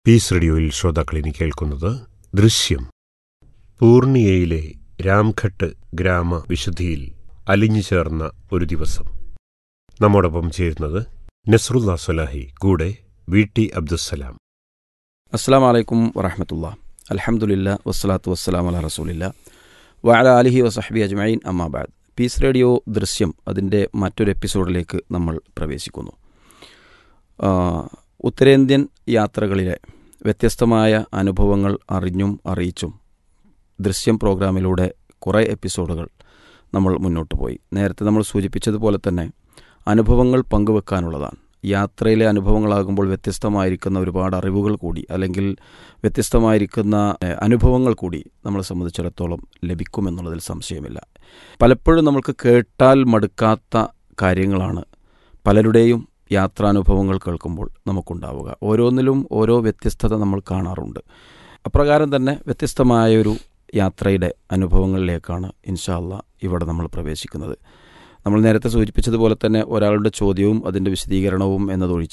piece റേഡിയോയിൽ ശ്രോതാക്കൾ ഇനി കേൾക്കുന്നത് ദൃശ്യം പൂർണിയയിലെ രാംഘട്ട് ഗ്രാമ വിശുദ്ധിയിൽ അലിഞ്ഞു ചേർന്ന ഒരു ദിവസം നമ്മോടൊപ്പം ചേരുന്നത് നസ്രുല്ല സലാഹി കൂടെ വി ടി അബ്ദുസലാം അസ്സാം വലൈക്കും വറഹമത്തുള്ള അലഹമുല്ല വസ്സലാത്തു വസ്സലാം അല റസൂലില്ല വഅല അലിഹി വസഹബി അജ്മൈൻ അമ്മാബാദ് പീസ് റേഡിയോ ദൃശ്യം അതിൻ്റെ മറ്റൊരു എപ്പിസോഡിലേക്ക് നമ്മൾ പ്രവേശിക്കുന്നു ആ, ഉത്തരേന്ത്യൻ യാത്രകളിലെ വ്യത്യസ്തമായ അനുഭവങ്ങൾ അറിഞ്ഞും അറിയിച്ചും ദൃശ്യം പ്രോഗ്രാമിലൂടെ കുറേ എപ്പിസോഡുകൾ നമ്മൾ മുന്നോട്ട് പോയി നേരത്തെ നമ്മൾ സൂചിപ്പിച്ചതുപോലെ തന്നെ അനുഭവങ്ങൾ പങ്കുവെക്കാനുള്ളതാണ് യാത്രയിലെ അനുഭവങ്ങളാകുമ്പോൾ വ്യത്യസ്തമായിരിക്കുന്ന ഒരുപാട് അറിവുകൾ കൂടി അല്ലെങ്കിൽ വ്യത്യസ്തമായിരിക്കുന്ന ഏഹ്, അനുഭവങ്ങൾ കൂടി നമ്മളെ സംബന്ധിച്ചിടത്തോളം ലഭിക്കുമെന്നുള്ളതിൽ സംശയമില്ല പലപ്പോഴും നമുക്ക് കേട്ടാൽ മടുക്കാത്ത കാര്യങ്ങളാണ് പലരുടെയും യാത്രാനുഭവങ്ങൾ കേൾക്കുമ്പോൾ നമുക്കുണ്ടാവുക ഓരോന്നിലും ഓരോ വ്യത്യസ്തത നമ്മൾ കാണാറുണ്ട് അപ്രകാരം തന്നെ വ്യത്യസ്തമായൊരു യാത്രയുടെ അനുഭവങ്ങളിലേക്കാണ് ഇൻഷാല്ല ഇവിടെ നമ്മൾ പ്രവേശിക്കുന്നത് നമ്മൾ നേരത്തെ സൂചിപ്പിച്ചതുപോലെ തന്നെ ഒരാളുടെ ചോദ്യവും അതിൻ്റെ വിശദീകരണവും എന്നതൊഴിച്ച്